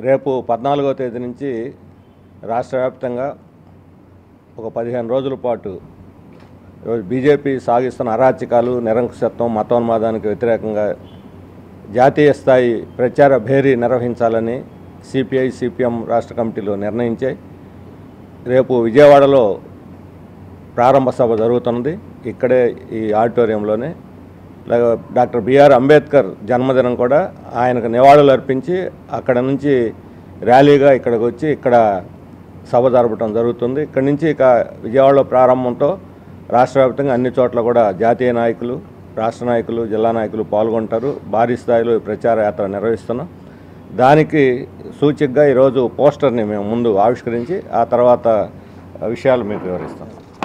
రేపు పద్నాలుగో తేదీ నుంచి రాష్ట్ర వ్యాప్తంగా ఒక పదిహేను రోజుల పాటు ఈరోజు బీజేపీ సాగిస్తున్న అరాచకాలు నిరంకుశత్వం మతోన్మాదానికి వ్యతిరేకంగా జాతీయ స్థాయి ప్రచార భేరీ నిర్వహించాలని సిపిఐ సిపిఎం రాష్ట్ర కమిటీలు నిర్ణయించాయి రేపు విజయవాడలో ప్రారంభ సభ జరుగుతున్నది ఇక్కడే ఈ ఆడిటోరియంలోనే అలాగే డాక్టర్ బిఆర్ అంబేద్కర్ జన్మదినం కూడా ఆయనకు నివాళులు అర్పించి అక్కడ నుంచి ర్యాలీగా ఇక్కడికి వచ్చి ఇక్కడ సభ జరపడం జరుగుతుంది ఇక్కడి నుంచి ఇక విజయవాడలో ప్రారంభంతో రాష్ట్ర వ్యాప్తంగా అన్ని చోట్ల కూడా జాతీయ నాయకులు రాష్ట్ర నాయకులు జిల్లా నాయకులు పాల్గొంటారు భారీ స్థాయిలో ఈ ప్రచార యాత్ర నిర్వహిస్తున్నాం దానికి సూచికగా ఈరోజు పోస్టర్ని మేము ముందు ఆవిష్కరించి ఆ తర్వాత విషయాలు మీకు వివరిస్తాం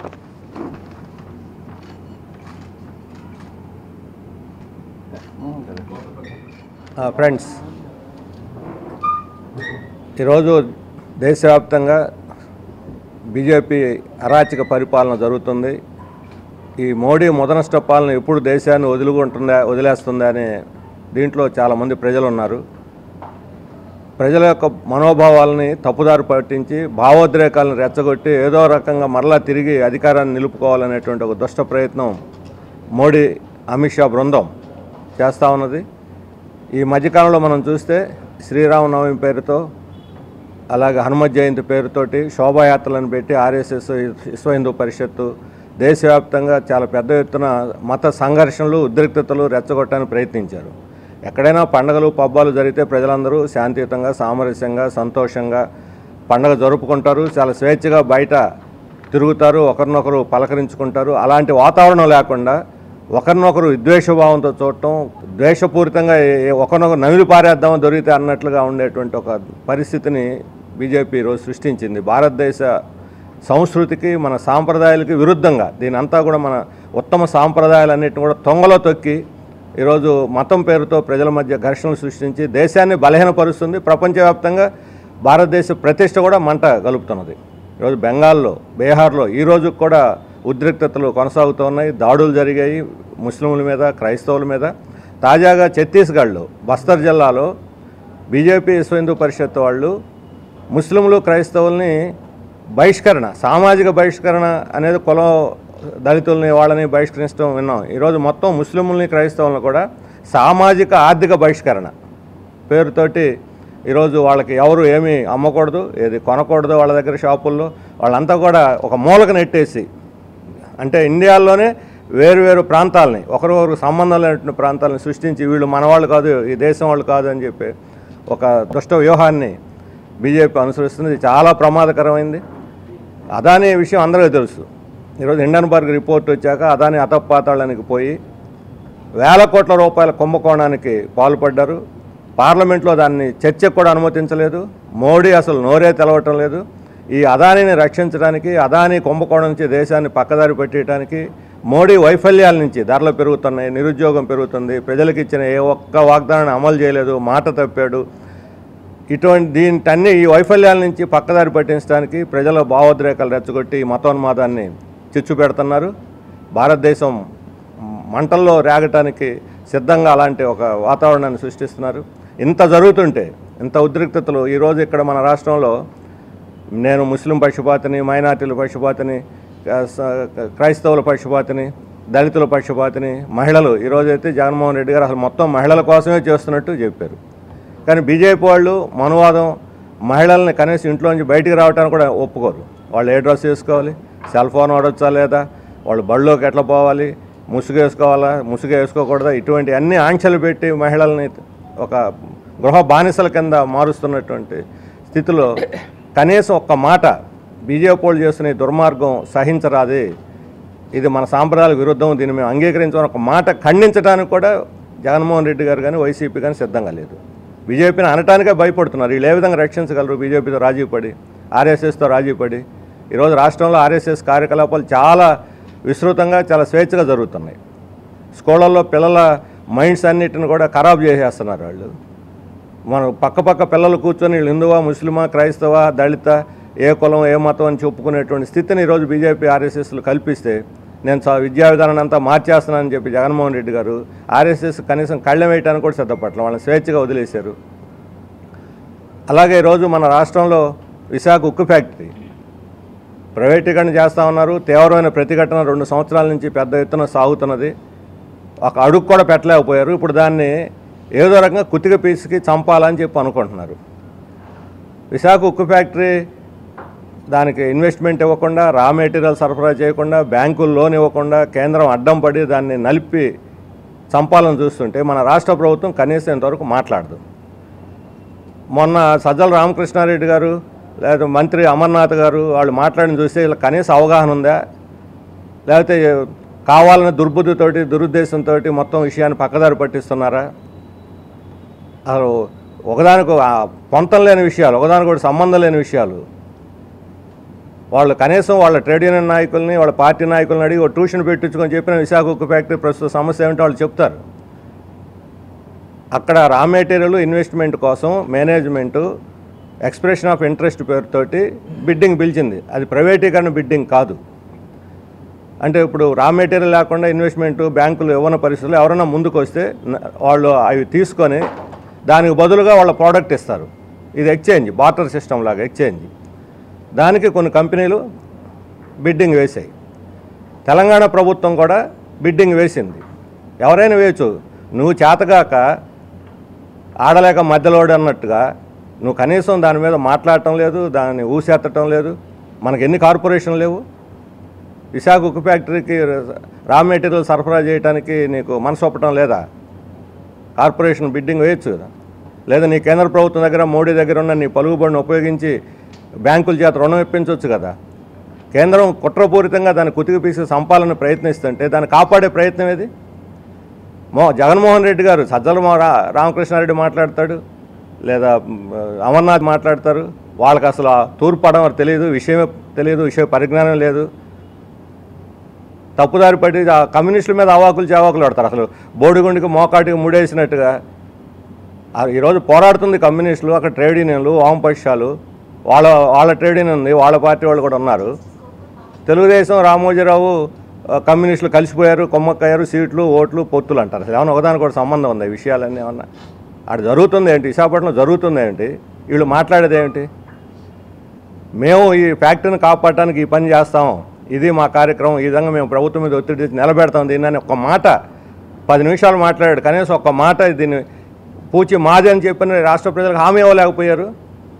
ఫ్రెండ్స్ ఈరోజు దేశవ్యాప్తంగా బీజేపీ అరాచక పరిపాలన జరుగుతుంది ఈ మోడీ మొదనష్ట పాలన ఎప్పుడు దేశాన్ని వదులుకుంటుందా వదిలేస్తుందా అనే దీంట్లో చాలామంది ప్రజలు ఉన్నారు ప్రజల యొక్క మనోభావాలని తప్పుదారి పట్టించి భావోద్రేకాలను రెచ్చగొట్టి ఏదో రకంగా మరలా తిరిగి అధికారాన్ని నిలుపుకోవాలనేటువంటి ఒక దుష్ట ప్రయత్నం మోడీ అమిత్ షా బృందం చేస్తూ ఉన్నది ఈ మధ్యకాలంలో మనం చూస్తే శ్రీరామనవమి పేరుతో అలాగే హనుమత్ జయంతి పేరుతోటి శోభాయాత్రలను పెట్టి ఆర్ఎస్ఎస్ విశ్వ హిందూ పరిషత్తు దేశవ్యాప్తంగా చాలా పెద్ద ఎత్తున మత సంఘర్షణలు ఉద్రిక్తతలు రెచ్చగొట్టడానికి ప్రయత్నించారు ఎక్కడైనా పండగలు పబ్బాలు జరిగితే ప్రజలందరూ శాంతియుతంగా సామరస్యంగా సంతోషంగా పండగ జరుపుకుంటారు చాలా స్వేచ్ఛగా బయట తిరుగుతారు ఒకరినొకరు పలకరించుకుంటారు అలాంటి వాతావరణం లేకుండా ఒకరినొకరు విద్వేషభావంతో చూడటం ద్వేషపూరితంగా ఏ- ఏ- ఒకరినొకరు నవిలి పారేద్దామో దొరికితే అన్నట్లుగా ఉండేటువంటి ఒక పరిస్థితిని బీజేపీ ఈరోజు సృష్టించింది భారతదేశ సంస్కృతికి మన సాంప్రదాయాలకి విరుద్ధంగా దీని అంతా కూడా మన ఉత్తమ సాంప్రదాయాలన్నిటిని కూడా తొంగలో తొక్కి ఈరోజు మతం పేరుతో ప్రజల మధ్య ఘర్షణలు సృష్టించి దేశాన్ని బలహీనపరుస్తుంది ప్రపంచవ్యాప్తంగా భారతదేశ ప్రతిష్ట కూడా మంట గలుపుతున్నది ఈరోజు బెంగాల్లో బీహార్లో ఈ రోజు కూడా ఉద్రిక్తతలు కొనసాగుతూ ఉన్నాయి దాడులు జరిగాయి ముస్లింల మీద క్రైస్తవుల మీద తాజాగా ఛత్తీస్గఢ్లో బస్తర్ జిల్లాలో బీజేపీ విశ్వ హిందూ పరిషత్ వాళ్ళు ముస్లింలు క్రైస్తవుల్ని బహిష్కరణ సామాజిక బహిష్కరణ అనేది కులం దళితుల్ని వాళ్ళని బహిష్కరించడం విన్నాం ఈరోజు మొత్తం ముస్లింలని క్రైస్తవులను కూడా సామాజిక ఆర్థిక బహిష్కరణ పేరుతోటి ఈరోజు వాళ్ళకి ఎవరు ఏమీ అమ్మకూడదు ఏది కొనకూడదు వాళ్ళ దగ్గర షాపుల్లో వాళ్ళంతా కూడా ఒక మూలకు నెట్టేసి అంటే ఇండియాలోనే వేరు వేరు ప్రాంతాలని ఒకరికొకరు సంబంధం లేనటువంటి ప్రాంతాలను సృష్టించి వీళ్ళు మనవాళ్ళు కాదు ఈ దేశం వాళ్ళు కాదు అని చెప్పి ఒక దుష్ట వ్యూహాన్ని బీజేపీ అనుసరిస్తుంది ఇది చాలా ప్రమాదకరమైంది అదాని విషయం అందరికీ తెలుసు ఈరోజు హిండన్బర్గ్ రిపోర్ట్ వచ్చాక అదాని అతపాతాళానికి పోయి వేల కోట్ల రూపాయల కుంభకోణానికి పాల్పడ్డారు పార్లమెంట్లో దాన్ని చర్చకు కూడా అనుమతించలేదు మోడీ అసలు నోరే తెలవటం లేదు ఈ అదానిని రక్షించడానికి అదాని కుంభకోణం నుంచి దేశాన్ని పక్కదారి పెట్టడానికి మోడీ వైఫల్యాల నుంచి ధరలు పెరుగుతున్నాయి నిరుద్యోగం పెరుగుతుంది ప్రజలకు ఇచ్చిన ఏ ఒక్క వాగ్దానాన్ని అమలు చేయలేదు మాట తప్పాడు ఇటువంటి దీనిటన్ని ఈ వైఫల్యాల నుంచి పక్కదారి పట్టించడానికి ప్రజల భావోద్రేకాలు రెచ్చగొట్టి ఈ మతోన్మాదాన్ని చిచ్చు పెడుతున్నారు భారతదేశం మంటల్లో రేగటానికి సిద్ధంగా అలాంటి ఒక వాతావరణాన్ని సృష్టిస్తున్నారు ఇంత జరుగుతుంటే ఇంత ఉద్రిక్తతలు ఈరోజు ఇక్కడ మన రాష్ట్రంలో నేను ముస్లిం పక్షపాతిని మైనార్టీల పక్షపాతిని ఆ, స- క్రైస్తవుల పక్షపాతిని దళితుల పక్షపాతిని మహిళలు ఈరోజైతే జగన్మోహన్ రెడ్డి గారు అసలు మొత్తం మహిళల కోసమే చేస్తున్నట్టు చెప్పారు కానీ బీజేపీ వాళ్ళు మనువాదం మహిళల్ని కనీసం ఇంట్లో నుంచి బయటికి రావడానికి కూడా ఒప్పుకోరు వాళ్ళు ఏ డ్రెస్ వేసుకోవాలి సెల్ ఫోన్ వాడొచ్చా లేదా వాళ్ళు బళ్ళోకి ఎట్లా పోవాలి ముసుగు వేసుకోవాలా ముసుగు వేసుకోకూడదా ఇటువంటి అన్ని ఆంక్షలు పెట్టి మహిళల్ని ఒక గృహ బానిసల కింద మారుస్తున్నటువంటి స్థితిలో కనీసం ఒక్క మాట బీజేపీ వాళ్ళు చేస్తున్న ఈ దుర్మార్గం సహించరాది ఇది మన సాంప్రదాయాలకు విరుద్ధం దీన్ని మేము అంగీకరించమని ఒక మాట ఖండించడానికి కూడా జగన్మోహన్ రెడ్డి గారు కానీ వైసీపీ కానీ సిద్ధంగా లేదు బీజేపీని అనటానికే భయపడుతున్నారు వీళ్ళు ఏ విధంగా రక్షించగలరు బీజేపీతో రాజీ పడి ఆర్ఎస్ఎస్తో రాజీ పడి ఈరోజు రాష్ట్రంలో ఆర్ఎస్ఎస్ కార్యకలాపాలు చాలా విస్తృతంగా చాలా స్వేచ్ఛగా జరుగుతున్నాయి స్కూళ్ళల్లో పిల్లల మైండ్స్ అన్నిటిని కూడా ఖరాబ్ చేసేస్తున్నారు వాళ్ళు మన పక్క పక్క పిల్లలు కూర్చొని వీళ్ళు హిందువా ముస్లిమా క్రైస్తవ దళిత ఏ కులం ఏ మతం అని చెప్పుకునేటువంటి స్థితిని ఈరోజు బీజేపీ ఆర్ఎస్ఎస్లు కల్పిస్తే నేను చా- విద్యా విధానాన్ని అంతా మార్చేస్తున్నానని చెప్పి జగన్మోహన్ రెడ్డి గారు ఆర్ఎస్ఎస్ కనీసం కళ్ళెం వేయడానికి కూడా సిద్ధపట్ల వాళ్ళని స్వేచ్ఛగా వదిలేశారు అలాగే ఈరోజు మన రాష్ట్రంలో విశాఖ ఉక్కు ఫ్యాక్టరీ ప్రైవేటీకరణ చేస్తా ఉన్నారు తీవ్రమైన ప్రతిఘటన రెండు సంవత్సరాల నుంచి పెద్ద ఎత్తున సాగుతున్నది ఒక అడుగు కూడా పెట్టలేకపోయారు ఇప్పుడు దాన్ని ఏదో రకంగా కుతిక పీసుకి చంపాలని చెప్పి అనుకుంటున్నారు విశాఖ ఉక్కు ఫ్యాక్టరీ దానికి ఇన్వెస్ట్మెంట్ ఇవ్వకుండా రా మెటీరియల్ సరఫరా చేయకుండా బ్యాంకులు లోన్ ఇవ్వకుండా కేంద్రం అడ్డం పడి దాన్ని నలిపి చంపాలని చూస్తుంటే మన రాష్ట్ర ప్రభుత్వం కనీసం ఇంతవరకు మాట్లాడదు మొన్న సజ్జల రామకృష్ణారెడ్డి గారు లేదా మంత్రి అమర్నాథ్ గారు వాళ్ళు మాట్లాడిన చూస్తే వీళ్ళకి కనీస అవగాహన ఉందా లేకపోతే కావాలని దుర్బుద్ధితోటి దురుద్దేశంతో మొత్తం విషయాన్ని పక్కదారి పట్టిస్తున్నారా అసలు ఒకదానికి ఆ పొంతం లేని విషయాలు ఒకదానికి ఒకటి సంబంధం లేని విషయాలు వాళ్ళు కనీసం వాళ్ళ ట్రేడ్ యూనియన్ నాయకుల్ని వాళ్ళ పార్టీ నాయకుల్ని అడిగి ఒక ట్యూషన్ పెట్టించుకొని చెప్పిన విశాఖ ఉక్కు ఫ్యాక్టరీ ప్రస్తుత సమస్య ఏమిటో వాళ్ళు చెప్తారు అక్కడ రా మెటీరియల్ ఇన్వెస్ట్మెంట్ కోసం మేనేజ్మెంటు ఎక్స్ప్రెషన్ ఆఫ్ ఇంట్రెస్ట్ పేరుతోటి బిడ్డింగ్ పిలిచింది అది ప్రైవేటీకరణ బిడ్డింగ్ కాదు అంటే ఇప్పుడు రా మెటీరియల్ లేకుండా ఇన్వెస్ట్మెంట్ బ్యాంకులు ఇవ్వని పరిస్థితుల్లో ఎవరైనా ముందుకు వస్తే న- వాళ్ళు అవి తీసుకొని దానికి బదులుగా వాళ్ళ ప్రోడక్ట్ ఇస్తారు ఇది ఎక్స్చేంజ్ బాటర్ సిస్టమ్ లాగా ఎక్స్చేంజ్ దానికి కొన్ని కంపెనీలు బిడ్డింగ్ వేసాయి తెలంగాణ ప్రభుత్వం కూడా బిడ్డింగ్ వేసింది ఎవరైనా వేయచ్చు నువ్వు చేతగాక ఆడలేక మధ్యలోడు అన్నట్టుగా నువ్వు కనీసం దాని మీద మాట్లాడటం లేదు దాన్ని ఊసెత్తటం లేదు మనకి ఎన్ని కార్పొరేషన్లు లేవు విశాఖ ఉక్కు ఫ్యాక్టరీకి రా మెటీరియల్ సరఫరా చేయడానికి నీకు మనసు ఒప్పటం లేదా కార్పొరేషన్ బిడ్డింగ్ వేయచ్చు కదా లేదా నీ కేంద్ర ప్రభుత్వం దగ్గర మోడీ దగ్గర ఉన్న నీ పలుకుబడిని ఉపయోగించి బ్యాంకుల చేత రుణం ఇప్పించవచ్చు కదా కేంద్రం కుట్రపూరితంగా దాన్ని కుతికి పీసి సంపాలని ప్రయత్నిస్తుంటే దాన్ని కాపాడే ప్రయత్నం ఏది మో జగన్మోహన్ రెడ్డి గారు సజ్జల మో- రా రామకృష్ణారెడ్డి మాట్లాడతాడు లేదా మ్, అమర్నాథ్ మాట్లాడతారు వాళ్ళకి అసలు ఆ తూర్పు పడవ తెలియదు విషయమే తెలియదు విషయ పరిజ్ఞానం లేదు తప్పుదారి పడి ఆ కమ్యూనిస్టుల మీద అవాకులు చావాకులు పడతారు అసలు బోడిగుండికి మోకాటికి ముడేసినట్టుగా ఆ ఈరోజు పోరాడుతుంది కమ్యూనిస్టులు అక్కడ ట్రేడ్ యూనియన్లు వామపక్షాలు వాళ్ళ వాళ్ళ ట్రేడ్ యూనియన్ ఉంది వాళ్ళ పార్టీ వాళ్ళు కూడా ఉన్నారు తెలుగుదేశం రామోజీరావు ఆ, కమ్యూనిస్టులు కలిసిపోయారు కొమ్మక్కయ్యారు సీట్లు ఓట్లు పొత్తులు అంటారు అసలు ఏమన్నా ఒకదానికి కూడా సంబంధం ఉంది ఈ విషయాలన్నీ ఏమన్నా అక్కడ జరుగుతుంది ఏంటి విశాఖపట్నం జరుగుతుంది ఏంటి వీళ్ళు మాట్లాడేది ఏంటి మేము ఈ ఫ్యాక్టరీని కాపాడటానికి ఈ పని చేస్తాం ఇది మా కార్యక్రమం ఈ విధంగా మేము ప్రభుత్వం మీద ఒత్తిడి తెచ్చి నిలబెడతాం దీన్ని అని ఒక్క మాట పది నిమిషాలు మాట్లాడాడు కనీసం ఒక్క మాట దీన్ని పూచి మాది అని చెప్పిన రాష్ట్ర ప్రజలకు హామీ ఇవ్వలేకపోయారు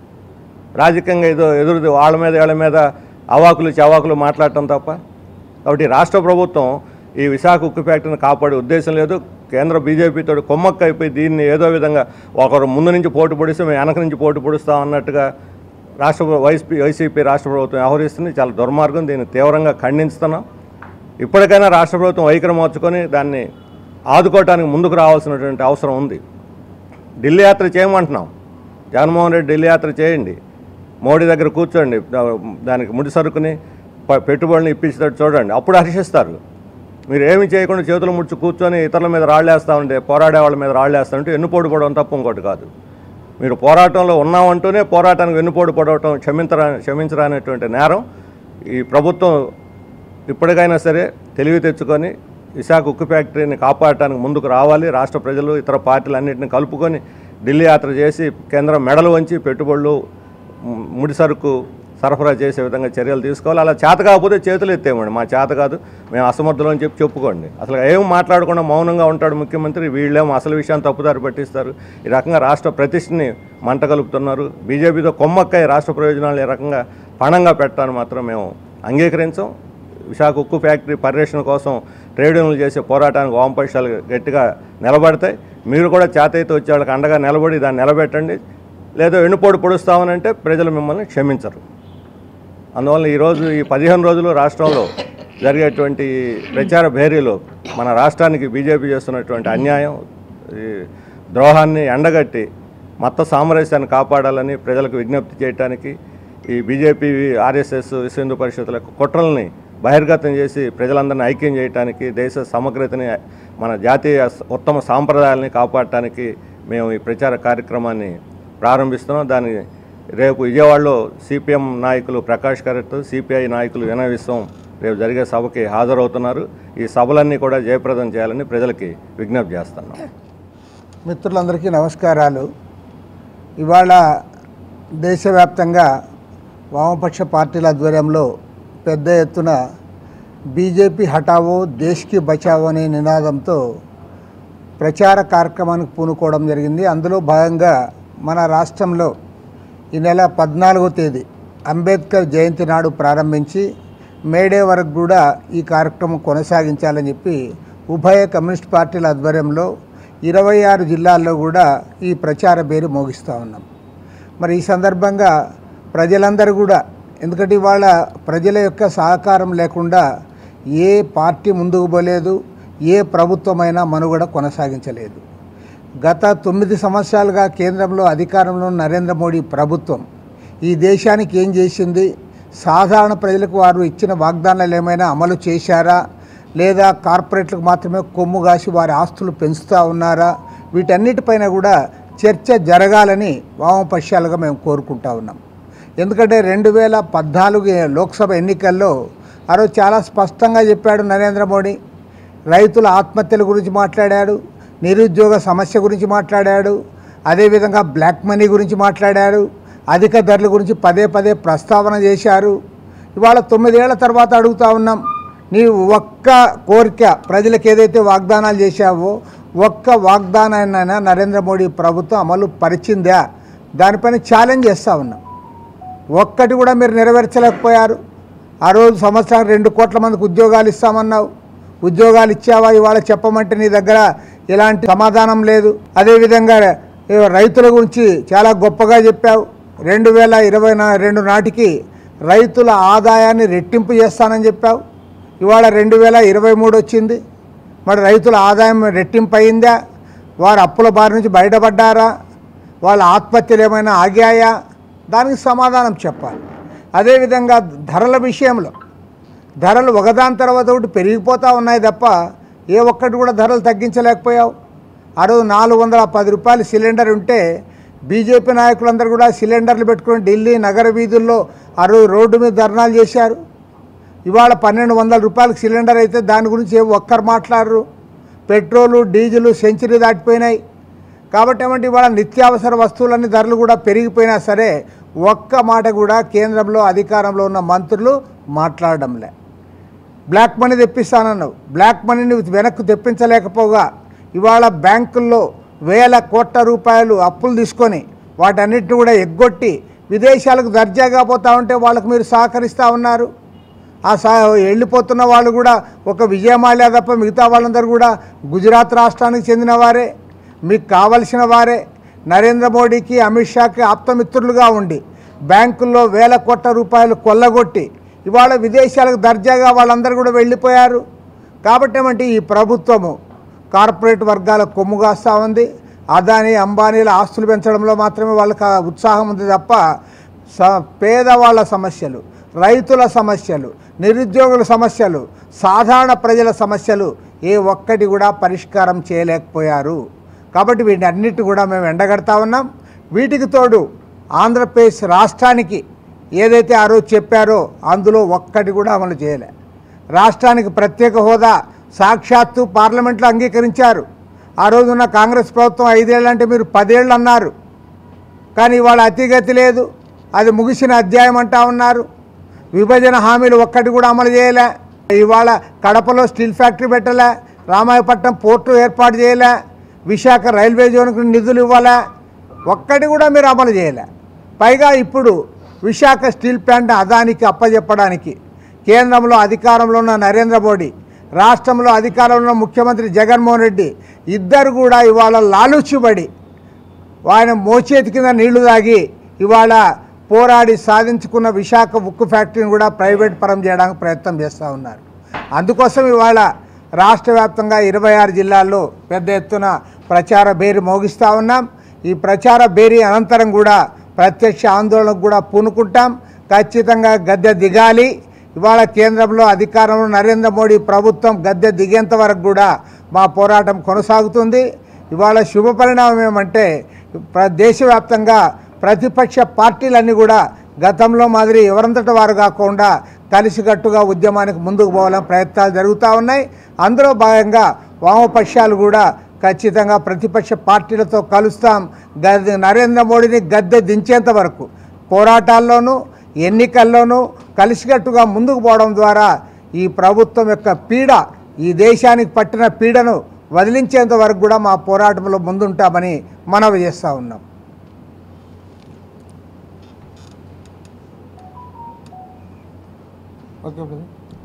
రాజకీయంగా ఏదో ఎదురు వాళ్ళ మీద వీళ్ళ మీద అవాకులు చవాకులు మాట్లాడటం తప్ప కాబట్టి రాష్ట్ర ప్రభుత్వం ఈ విశాఖ ఉక్కు ఫ్యాక్టరీని కాపాడే ఉద్దేశం లేదు కేంద్ర బీజేపీతో కొమ్మక్క అయిపోయి దీన్ని ఏదో విధంగా ఒకరు ముందు నుంచి పోటీ పొడిస్తే మేము వెనక నుంచి పోటీ పొడుస్తాం అన్నట్టుగా రాష్ట్ర ప్ర- వైసీపీ వైసీపీ రాష్ట్ర ప్రభుత్వం వ్యవహరిస్తుంది చాలా దుర్మార్గం దీన్ని తీవ్రంగా ఖండిస్తున్నాం ఇప్పటికైనా రాష్ట్ర ప్రభుత్వం వైఖరి మార్చుకొని దాన్ని ఆదుకోవటానికి ముందుకు రావాల్సినటువంటి అవసరం ఉంది ఢిల్లీ యాత్ర చేయమంటున్నాం జగన్మోహన్ రెడ్డి ఢిల్లీ యాత్ర చేయండి మోడీ దగ్గర కూర్చోండి దా- దానికి ముడి సరుకుని ప- పెట్టుబడులను ఇప్పించేటట్టు చూడండి అప్పుడు హర్షిస్తారు మీరు ఏమి చేయకుండా చేతులు ముడుచు కూర్చొని ఇతరుల మీద రాళ్ళేస్తా ఉంటే పోరాడే వాళ్ళ మీద రాళ్ళేస్తా ఉంటే ఎన్నుపోటు పడడం తప్ప ఇంకోటి కాదు మీరు పోరాటంలో ఉన్నామంటూనే పోరాటానికి వెన్నుపోటు పడవటం క్షమించరా క్షమించరానటువంటి నేరం ఈ ప్రభుత్వం ఇప్పటికైనా సరే తెలివి తెచ్చుకొని విశాఖ ఉక్కు ఫ్యాక్టరీని కాపాడటానికి ముందుకు రావాలి రాష్ట్ర ప్రజలు ఇతర పార్టీలన్నింటిని కలుపుకొని ఢిల్లీ యాత్ర చేసి కేంద్రం మెడలు వంచి పెట్టుబడులు మ్, ముడి సరుకు సరఫరా చేసే విధంగా చర్యలు తీసుకోవాలి అలా చేత కాకపోతే చేతులు ఎత్తేమండి మా చేత కాదు మేము అసమర్థులు అని చెప్పి చెప్పుకోండి అసలు ఏం మాట్లాడకుండా మౌనంగా ఉంటాడు ముఖ్యమంత్రి వీళ్ళేమో అసలు విషయాన్ని తప్పుదారి పట్టిస్తారు ఈ రకంగా రాష్ట్ర ప్రతిష్టని మంట కలుపుతున్నారు బీజేపీతో కొమ్మక్కై రాష్ట్ర ప్రయోజనాలు ఈ రకంగా పణంగా పెట్టాలని మాత్రం మేము అంగీకరించాం విశాఖ ఉక్కు ఫ్యాక్టరీ పరిరక్షణ కోసం ట్రేడ్ యూనియన్లు చేసే పోరాటానికి వామపక్షాలు గట్టిగా నిలబడతాయి మీరు కూడా చేతయితే వచ్చే వాళ్ళకి అండగా నిలబడి దాన్ని నిలబెట్టండి లేదా వెన్నుపోటు పొడుస్తామనంటే ప్రజలు మిమ్మల్ని క్షమించరు అందువల్ల ఈరోజు ఈ పదిహేను రోజులు రాష్ట్రంలో జరిగేటువంటి ప్రచార భేరీలో మన రాష్ట్రానికి బీజేపీ చేస్తున్నటువంటి అన్యాయం ఈ ద్రోహాన్ని ఎండగట్టి మత సామరస్యాన్ని కాపాడాలని ప్రజలకు విజ్ఞప్తి చేయడానికి ఈ బీజేపీ ఆర్ఎస్ఎస్ విశ్వ హిందూ పరిషత్ల యొక్క కుట్రల్ని బహిర్గతం చేసి ప్రజలందరినీ ఐక్యం చేయడానికి దేశ సమగ్రతని మన జాతీయ స- ఉత్తమ సాంప్రదాయాలని కాపాడటానికి మేము ఈ ప్రచార కార్యక్రమాన్ని ప్రారంభిస్తున్నాం దాని రేపు విజయవాడలో సిపిఎం నాయకులు ప్రకాష్ కరెట్ సిపిఐ నాయకులు వినయ విశ్వం రేపు జరిగే సభకి హాజరవుతున్నారు ఈ సభలన్నీ కూడా జయప్రదం చేయాలని ప్రజలకి విజ్ఞప్తి చేస్తున్నాం మిత్రులందరికీ నమస్కారాలు ఇవాళ దేశవ్యాప్తంగా వామపక్ష పార్టీల ఆధ్వర్యంలో పెద్ద ఎత్తున బీజేపీ హటావో దేశ్కి బచావో అనే నినాదంతో ప్రచార కార్యక్రమానికి పూనుకోవడం జరిగింది అందులో భాగంగా మన రాష్ట్రంలో ఈ నెల పద్నాలుగో తేదీ అంబేద్కర్ జయంతి నాడు ప్రారంభించి మేడే వరకు కూడా ఈ కార్యక్రమం కొనసాగించాలని చెప్పి ఉభయ కమ్యూనిస్ట్ పార్టీల ఆధ్వర్యంలో ఇరవై ఆరు జిల్లాల్లో కూడా ఈ ప్రచార బేరు మోగిస్తూ ఉన్నాం మరి ఈ సందర్భంగా ప్రజలందరూ కూడా ఎందుకంటే ఇవాళ ప్రజల యొక్క సహకారం లేకుండా ఏ పార్టీ ముందుకు పోలేదు ఏ ప్రభుత్వమైనా మనుగడ కొనసాగించలేదు గత తొమ్మిది సంవత్సరాలుగా కేంద్రంలో అధికారంలో ఉన్న నరేంద్ర మోడీ ప్రభుత్వం ఈ దేశానికి ఏం చేసింది సాధారణ ప్రజలకు వారు ఇచ్చిన వాగ్దానాలు ఏమైనా అమలు చేశారా లేదా కార్పొరేట్లకు మాత్రమే కొమ్ము కాసి వారి ఆస్తులు పెంచుతూ ఉన్నారా వీటన్నిటిపైన కూడా చర్చ జరగాలని వామపక్షాలుగా మేము కోరుకుంటా ఉన్నాం ఎందుకంటే రెండు వేల పద్నాలుగు లోక్సభ ఎన్నికల్లో ఆ రోజు చాలా స్పష్టంగా చెప్పాడు నరేంద్ర మోడీ రైతుల ఆత్మహత్యల గురించి మాట్లాడాడు నిరుద్యోగ సమస్య గురించి మాట్లాడాడు అదేవిధంగా బ్లాక్ మనీ గురించి మాట్లాడారు అధిక ధరల గురించి పదే పదే ప్రస్తావన చేశారు ఇవాళ తొమ్మిదేళ్ల తర్వాత అడుగుతా ఉన్నాం నీవు ఒక్క కోరిక ప్రజలకు ఏదైతే వాగ్దానాలు చేశావో ఒక్క వాగ్దానాన్నైనా నరేంద్ర మోడీ ప్రభుత్వం అమలు పరిచిందా దానిపైన ఛాలెంజ్ చేస్తూ ఉన్నాం ఒక్కటి కూడా మీరు నెరవేర్చలేకపోయారు ఆ రోజు సంవత్సరానికి రెండు కోట్ల మందికి ఉద్యోగాలు ఇస్తామన్నావు ఉద్యోగాలు ఇచ్చావా ఇవాళ చెప్పమంటే నీ దగ్గర ఎలాంటి సమాధానం లేదు అదేవిధంగా ఏ రైతుల గురించి చాలా గొప్పగా చెప్పావు రెండు వేల ఇరవై నా రెండు నాటికి రైతుల ఆదాయాన్ని రెట్టింపు చేస్తానని చెప్పావు ఇవాళ రెండు వేల ఇరవై మూడు వచ్చింది మరి రైతుల ఆదాయం రెట్టింపు అయిందా వారు అప్పుల బారి నుంచి బయటపడ్డారా వాళ్ళ ఆత్మహత్యలు ఏమైనా ఆగాయా దానికి సమాధానం చెప్పాలి అదేవిధంగా ధరల విషయంలో ధరలు ఒకదాని తర్వాత ఒకటి పెరిగిపోతూ ఉన్నాయి తప్ప ఏ ఒక్కటి కూడా ధరలు తగ్గించలేకపోయావు ఆ రోజు నాలుగు వందల పది రూపాయలు సిలిండర్ ఉంటే బీజేపీ నాయకులందరూ కూడా సిలిండర్లు పెట్టుకుని ఢిల్లీ నగర వీధుల్లో ఆ రోజు రోడ్డు మీద ధర్నాలు చేశారు ఇవాళ పన్నెండు వందల రూపాయలకు సిలిండర్ అయితే దాని గురించి ఏ ఒక్కరు మాట్లాడరు పెట్రోలు డీజిల్ సెంచరీ దాటిపోయినాయి కాబట్టి ఏమంటే ఇవాళ నిత్యావసర వస్తువులన్నీ ధరలు కూడా పెరిగిపోయినా సరే ఒక్క మాట కూడా కేంద్రంలో అధికారంలో ఉన్న మంత్రులు మాట్లాడడంలే బ్లాక్ మనీ తెప్పిస్తానన్నావు బ్లాక్ మనీని వెనక్కు తెప్పించలేకపోగా ఇవాళ బ్యాంకుల్లో వేల కోట్ల రూపాయలు అప్పులు తీసుకొని వాటన్నిటిని కూడా ఎగ్గొట్టి విదేశాలకు దర్జాగా పోతా ఉంటే వాళ్ళకు మీరు సహకరిస్తూ ఉన్నారు ఆ సా వెళ్ళిపోతున్న వాళ్ళు కూడా ఒక విజయమాల్యా తప్ప మిగతా వాళ్ళందరూ కూడా గుజరాత్ రాష్ట్రానికి చెందిన వారే మీకు కావలసిన వారే నరేంద్ర మోడీకి అమిత్ షాకి ఆప్తమిత్రులుగా ఉండి బ్యాంకుల్లో వేల కోట్ల రూపాయలు కొల్లగొట్టి ఇవాళ విదేశాలకు దర్జాగా వాళ్ళందరూ కూడా వెళ్ళిపోయారు కాబట్టి ఏమంటే ఈ ప్రభుత్వము కార్పొరేట్ వర్గాల కొమ్ము కాస్తూ ఉంది అదాని అంబానీల ఆస్తులు పెంచడంలో మాత్రమే వాళ్ళకి ఆ ఉత్సాహం ఉంది తప్ప స పేదవాళ్ళ సమస్యలు రైతుల సమస్యలు నిరుద్యోగుల సమస్యలు సాధారణ ప్రజల సమస్యలు ఏ ఒక్కటి కూడా పరిష్కారం చేయలేకపోయారు కాబట్టి వీటిని అన్నిటి కూడా మేము ఎండగడతా ఉన్నాం వీటికి తోడు ఆంధ్రప్రదేశ్ రాష్ట్రానికి ఏదైతే ఆ రోజు చెప్పారో అందులో ఒక్కటి కూడా అమలు చేయలే రాష్ట్రానికి ప్రత్యేక హోదా సాక్షాత్తు పార్లమెంట్లో అంగీకరించారు ఆ రోజున్న కాంగ్రెస్ ప్రభుత్వం ఐదేళ్ళు అంటే మీరు పదేళ్ళు అన్నారు కానీ ఇవాళ అతిగతి లేదు అది ముగిసిన అధ్యాయం అంటా ఉన్నారు విభజన హామీలు ఒక్కటి కూడా అమలు చేయలే ఇవాళ కడపలో స్టీల్ ఫ్యాక్టరీ పెట్టలే రామాయపట్నం పోర్టు ఏర్పాటు చేయలే విశాఖ రైల్వే జోన్కి నిధులు ఇవ్వలే ఒక్కటి కూడా మీరు అమలు చేయలే పైగా ఇప్పుడు విశాఖ స్టీల్ ప్లాంట్ అదానికి అప్పజెప్పడానికి కేంద్రంలో అధికారంలో ఉన్న నరేంద్ర మోడీ రాష్ట్రంలో అధికారంలో ఉన్న ముఖ్యమంత్రి జగన్మోహన్ రెడ్డి ఇద్దరు కూడా ఇవాళ లాలుచిబడి ఆయన మోచేతి కింద నీళ్లు తాగి ఇవాళ పోరాడి సాధించుకున్న విశాఖ ఉక్కు ఫ్యాక్టరీని కూడా ప్రైవేట్ పరం చేయడానికి ప్రయత్నం చేస్తూ ఉన్నారు అందుకోసం ఇవాళ రాష్ట్ర వ్యాప్తంగా ఇరవై ఆరు జిల్లాల్లో పెద్ద ఎత్తున ప్రచార బేరి మోగిస్తూ ఉన్నాం ఈ ప్రచార బేరీ అనంతరం కూడా ప్రత్యక్ష ఆందోళనకు కూడా పూనుకుంటాం ఖచ్చితంగా గద్దె దిగాలి ఇవాళ కేంద్రంలో అధికారంలో నరేంద్ర మోడీ ప్రభుత్వం గద్దె దిగేంత వరకు కూడా మా పోరాటం కొనసాగుతుంది ఇవాళ శుభ పరిణామం ఏమంటే ప్ర- దేశవ్యాప్తంగా ప్రతిపక్ష పార్టీలన్నీ కూడా గతంలో మాదిరి ఎవరంతట వారు కాకుండా కలిసికట్టుగా ఉద్యమానికి ముందుకు పోవాలని ప్రయత్నాలు జరుగుతూ ఉన్నాయి అందులో భాగంగా వామపక్షాలు కూడా ఖచ్చితంగా ప్రతిపక్ష పార్టీలతో కలుస్తాం గద్దె నరేంద్ర మోడీని గద్దె దించేంత వరకు పోరాటాల్లోనూ ఎన్నికల్లోనూ కలిసికట్టుగా ముందుకు పోవడం ద్వారా ఈ ప్రభుత్వం యొక్క పీడ ఈ దేశానికి పట్టిన పీడను వదిలించేంత వరకు కూడా మా పోరాటంలో ముందుంటామని మనవి చేస్తూ ఉన్నాం ఓకే బ్రదర్